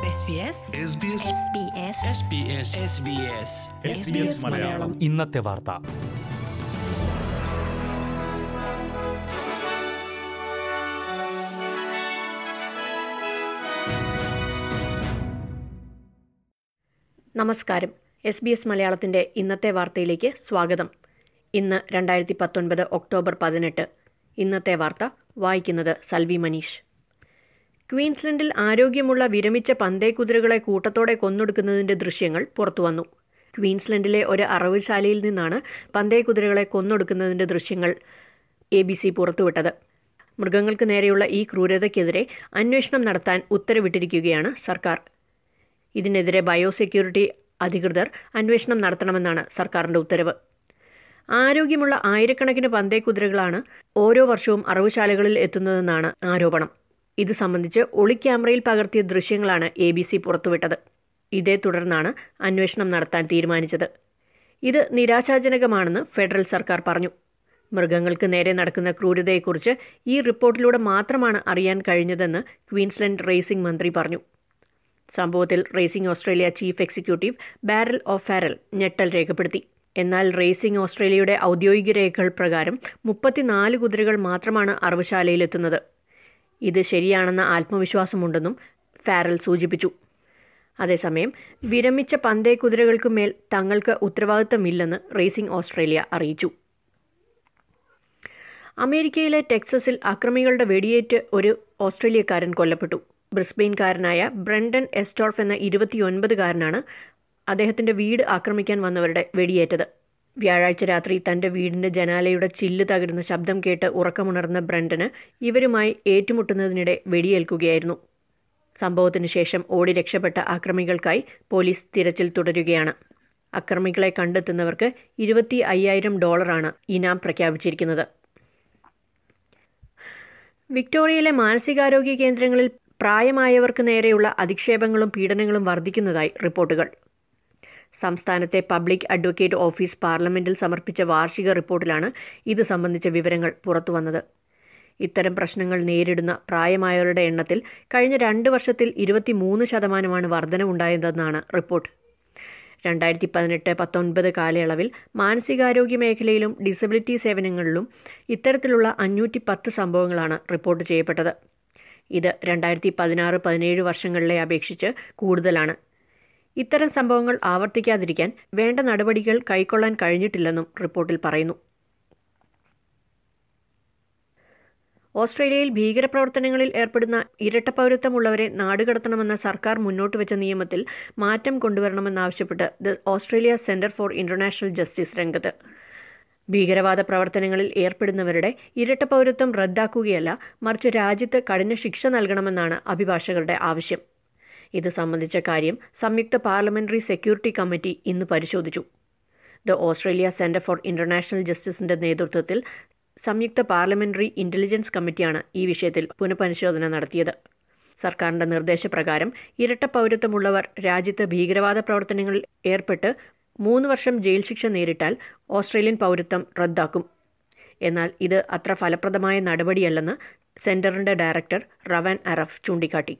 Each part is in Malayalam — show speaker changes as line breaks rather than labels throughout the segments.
SBS
SBS
SBS
മലയാളം
ഇന്നത്തെ വാർത്ത
നമസ്കാരം എസ് ബി എസ് മലയാളത്തിൻ്റെ ഇന്നത്തെ വാർത്തയിലേക്ക് സ്വാഗതം ഇന്ന് രണ്ടായിരത്തി പത്തൊൻപത് ഒക്ടോബർ പതിനെട്ട് ഇന്നത്തെ വാർത്ത വായിക്കുന്നത് സൽവി മനീഷ് ക്വീൻസ്ലൻഡിൽ ആരോഗ്യമുള്ള വിരമിച്ച പന്തേക്കുതിരകളെ കൂട്ടത്തോടെ കൊന്നൊടുക്കുന്നതിൻ്റെ ദൃശ്യങ്ങൾ പുറത്തുവന്നു ക്വീൻസ്ലൻഡിലെ ഒരു അറവുശാലയിൽ നിന്നാണ് പന്തേക്കുതിരകളെ കൊന്നൊടുക്കുന്നതിൻ്റെ ദൃശ്യങ്ങൾ എ ബി സി പുറത്തുവിട്ടത് മൃഗങ്ങൾക്ക് നേരെയുള്ള ഈ ക്രൂരതയ്ക്കെതിരെ അന്വേഷണം നടത്താൻ ഉത്തരവിട്ടിരിക്കുകയാണ് സർക്കാർ ഇതിനെതിരെ ബയോസെക്യൂരിറ്റി അധികൃതർ അന്വേഷണം നടത്തണമെന്നാണ് സർക്കാരിന്റെ ഉത്തരവ് ആരോഗ്യമുള്ള ആയിരക്കണക്കിന് പന്തേക്കുതിരകളാണ് ഓരോ വർഷവും അറവുശാലകളിൽ എത്തുന്നതെന്നാണ് ആരോപണം ഇത് സംബന്ധിച്ച് ഒളിക്യാമറയിൽ പകർത്തിയ ദൃശ്യങ്ങളാണ് എ ബി സി പുറത്തുവിട്ടത് ഇതേ തുടർന്നാണ് അന്വേഷണം നടത്താൻ തീരുമാനിച്ചത് ഇത് നിരാശാജനകമാണെന്ന് ഫെഡറൽ സർക്കാർ പറഞ്ഞു മൃഗങ്ങൾക്ക് നേരെ നടക്കുന്ന ക്രൂരതയെക്കുറിച്ച് ഈ റിപ്പോർട്ടിലൂടെ മാത്രമാണ് അറിയാൻ കഴിഞ്ഞതെന്ന് ക്വീൻസ്ലൻഡ് റേസിംഗ് മന്ത്രി പറഞ്ഞു സംഭവത്തിൽ racing Australia chief executive Barry O'Farrell ഞെട്ടൽ രേഖപ്പെടുത്തി എന്നാൽ റേസിംഗ് ഓസ്ട്രേലിയയുടെ ഔദ്യോഗിക രേഖകൾ പ്രകാരം മുപ്പത്തിനാല് കുതിരകൾ മാത്രമാണ് അറവുശാലയിലെത്തുന്നത് ഇത് ശരിയാണെന്ന ആത്മവിശ്വാസമുണ്ടെന്നും ഫാരൽ സൂചിപ്പിച്ചു അതേസമയം വിരമിച്ച പന്തേ കുതിരകൾക്കു മേൽ തങ്ങൾക്ക് ഉത്തരവാദിത്തമില്ലെന്ന് റേസിംഗ് ഓസ്ട്രേലിയ അറിയിച്ചു അമേരിക്കയിലെ ടെക്സസിൽ അക്രമികളുടെ വെടിയേറ്റ് ഒരു ഓസ്ട്രേലിയക്കാരൻ കൊല്ലപ്പെട്ടു ബ്രിസ്ബെയിൻകാരനായ ബ്രണ്ടൻ എസ്റ്റോർഫ് എന്ന ഇരുപത്തിയൊൻപതുകാരനാണ് അദ്ദേഹത്തിന്റെ വീട് ആക്രമിക്കാൻ വന്നവരുടെ വെടിയേറ്റത് വ്യാഴാഴ്ച രാത്രി തന്റെ വീടിന്റെ ജനാലയുടെ ചില്ല് തകരുന്ന ശബ്ദം കേട്ട് ഉറക്കമുണർന്ന ബ്രണ്ടന് ഇവരുമായി ഏറ്റുമുട്ടുന്നതിനിടെ വെടിയേൽക്കുകയായിരുന്നു സംഭവത്തിന് ശേഷം ഓടി രക്ഷപ്പെട്ട ആക്രമികൾക്കായി പോലീസ് തിരച്ചിൽ തുടരുകയാണ് അക്രമികളെ കണ്ടെത്തുന്നവർക്ക് ഇരുപത്തി അയ്യായിരം ഡോളറാണ് ഇനാം പ്രഖ്യാപിച്ചിരിക്കുന്നത് വിക്ടോറിയയിലെ മാനസികാരോഗ്യ കേന്ദ്രങ്ങളിൽ പ്രായമായവർക്ക് നേരെയുള്ള അധിക്ഷേപങ്ങളും പീഡനങ്ങളും വർദ്ധിക്കുന്നതായി റിപ്പോർട്ടുകൾ സംസ്ഥാനത്തെ പബ്ലിക് അഡ്വക്കേറ്റ് ഓഫീസ് പാർലമെന്റിൽ സമർപ്പിച്ച വാർഷിക റിപ്പോർട്ടിലാണ് ഇത് സംബന്ധിച്ച വിവരങ്ങൾ പുറത്തുവന്നത് ഇത്തരം പ്രശ്നങ്ങൾ നേരിടുന്ന പ്രായമായവരുടെ എണ്ണത്തിൽ കഴിഞ്ഞ രണ്ട് വർഷത്തിൽ ഇരുപത്തിമൂന്ന് ശതമാനമാണ് വർധനവുണ്ടായതെന്നാണ് റിപ്പോർട്ട് രണ്ടായിരത്തി പതിനെട്ട് പത്തൊൻപത് കാലയളവിൽ മാനസികാരോഗ്യ മേഖലയിലും ഡിസബിലിറ്റി സേവനങ്ങളിലും ഇത്തരത്തിലുള്ള അഞ്ഞൂറ്റി പത്ത് സംഭവങ്ങളാണ് റിപ്പോർട്ട് ചെയ്യപ്പെട്ടത് ഇത് രണ്ടായിരത്തി പതിനാറ് പതിനേഴ് വർഷങ്ങളിലെ അപേക്ഷിച്ച് കൂടുതലാണ് ഇത്തരം സംഭവങ്ങൾ ആവർത്തിക്കാതിരിക്കാൻ വേണ്ട നടപടികൾ കൈക്കൊള്ളാൻ കഴിഞ്ഞിട്ടില്ലെന്നും റിപ്പോർട്ടിൽ പറയുന്നു ഓസ്ട്രേലിയയിൽ ഭീകരപ്രവർത്തനങ്ങളിൽ ഏർപ്പെടുന്ന ഇരട്ട പൗരത്വമുള്ളവരെ നാടുകടത്തണമെന്ന സർക്കാർ മുന്നോട്ട് വെച്ച നിയമത്തിൽ മാറ്റം കൊണ്ടുവരണമെന്നാവശ്യപ്പെട്ട് the Australia Centre for International Justice രംഗത്ത് ഭീകരവാദ പ്രവർത്തനങ്ങളിൽ ഏർപ്പെടുന്നവരുടെ ഇരട്ട പൗരത്വം റദ്ദാക്കുകയല്ല മറിച്ച് രാജ്യത്ത് കഠിന ശിക്ഷ നൽകണമെന്നാണ് അഭിഭാഷകരുടെ ആവശ്യം ഇത് സംബന്ധിച്ച കാര്യം സംയുക്ത പാർലമെന്ററി സെക്യൂരിറ്റി കമ്മിറ്റി ഇന്ന് പരിശോധിച്ചു the Australia Centre for International ജസ്റ്റിസിന്റെ നേതൃത്വത്തിൽ സംയുക്ത പാർലമെന്ററി ഇന്റലിജൻസ് കമ്മിറ്റിയാണ് ഈ വിഷയത്തിൽ പുനഃപരിശോധന നടത്തിയത് സർക്കാരിന്റെ നിർദ്ദേശപ്രകാരം ഇരട്ട പൗരത്വമുള്ളവർ രാജ്യത്ത് ഭീകരവാദ പ്രവർത്തനങ്ങളിൽ ഏർപ്പെട്ട് മൂന്ന് വർഷം ജയിൽ ശിക്ഷ നേരിട്ടാൽ ഓസ്ട്രേലിയൻ പൗരത്വം റദ്ദാക്കും എന്നാൽ ഇത് അത്ര ഫലപ്രദമായ നടപടിയല്ലെന്ന് സെന്ററിന്റെ ഡയറക്ടർ റവൻ അറഫ് ചൂണ്ടിക്കാട്ടി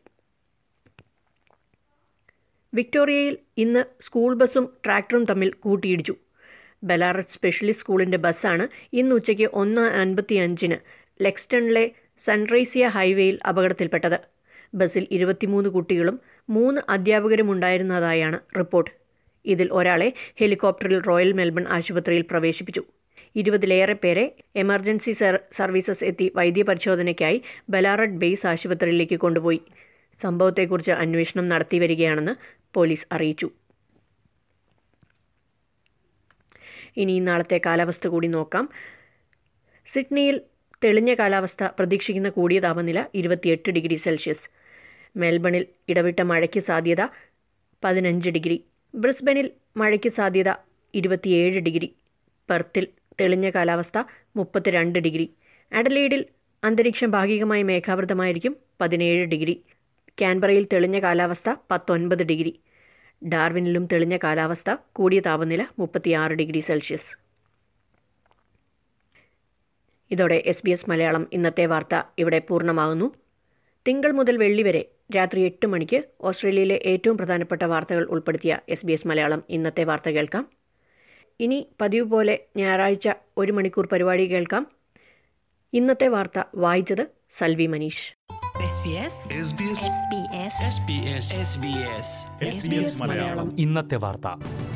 വിക്ടോറിയയിൽ ഇന്ന് സ്കൂൾ ബസ്സും ട്രാക്ടറും തമ്മിൽ കൂട്ടിയിടിച്ചു ബെലാററ്റ് സ്പെഷ്യലിസ്റ്റ് സ്കൂളിന്റെ ബസ്സാണ് ഇന്ന് ഉച്ചയ്ക്ക് ഒന്ന് അൻപത്തിയഞ്ചിന് ലെക്സ്റ്റണിലെ സൺറൈസിയ ഹൈവേയിൽ അപകടത്തിൽപ്പെട്ടത് ബസ്സിൽ ഇരുപത്തിമൂന്ന് കുട്ടികളും മൂന്ന് അധ്യാപകരും ഉണ്ടായിരുന്നതായാണ് റിപ്പോർട്ട് ഇതിൽ ഒരാളെ ഹെലികോപ്റ്ററിൽ റോയൽ മെൽബൺ ആശുപത്രിയിൽ പ്രവേശിപ്പിച്ചു ഇരുപതിലേറെ പേരെ എമർജൻസി സർവീസസ് എത്തി വൈദ്യപരിശോധനയ്ക്കായി ബലാറഡ് ബേസ് ആശുപത്രിയിലേക്ക് കൊണ്ടുപോയി സംഭവത്തെക്കുറിച്ച് അന്വേഷണം നടത്തിവരികയാണെന്ന് പോലീസ് അറിയിച്ചു ഇനി നാളത്തെ കാലാവസ്ഥ കൂടി നോക്കാം സിഡ്നിയിൽ തെളിഞ്ഞ കാലാവസ്ഥ പ്രതീക്ഷിക്കുന്ന കൂടിയ താപനില ഇരുപത്തിയെട്ട് ഡിഗ്രി സെൽഷ്യസ് മെൽബണിൽ ഇടവിട്ട മഴയ്ക്ക് സാധ്യത പതിനഞ്ച് ഡിഗ്രി ബ്രിസ്ബനിൽ മഴയ്ക്ക് സാധ്യത ഇരുപത്തിയേഴ് ഡിഗ്രി പെർത്തിൽ തെളിഞ്ഞ കാലാവസ്ഥ മുപ്പത്തിരണ്ട് ഡിഗ്രി അഡലൈഡിൽ അന്തരീക്ഷം ഭാഗികമായി മേഘാവൃതമായിരിക്കും പതിനേഴ് ഡിഗ്രി ക്യാൻബറയിൽ തെളിഞ്ഞ കാലാവസ്ഥ പത്തൊൻപത് ഡിഗ്രി ഡാർവിനിലും തെളിഞ്ഞ കാലാവസ്ഥ കൂടിയ താപനില മുപ്പത്തിയാറ് ഡിഗ്രി സെൽഷ്യസ് ഇതോടെ എസ് ബി എസ് മലയാളം ഇന്നത്തെ വാർത്ത ഇവിടെ പൂർണ്ണമാകുന്നു തിങ്കൾ മുതൽ വെള്ളി വരെ രാത്രി എട്ട് മണിക്ക് ഓസ്ട്രേലിയയിലെ ഏറ്റവും പ്രധാനപ്പെട്ട വാർത്തകൾ ഉൾപ്പെടുത്തിയ എസ് ബി എസ് മലയാളം ഇന്നത്തെ വാർത്ത കേൾക്കാം ഇനി പതിവ് പോലെ ഞായറാഴ്ച ഒരു മണിക്കൂർ പരിപാടി കേൾക്കാം ഇന്നത്തെ വാർത്ത വായിച്ചത് Salvi Manish
SBS
SBS
SBS
SBS
SBS
SBS Malayalam
ഇന്നത്തെ വാർത്ത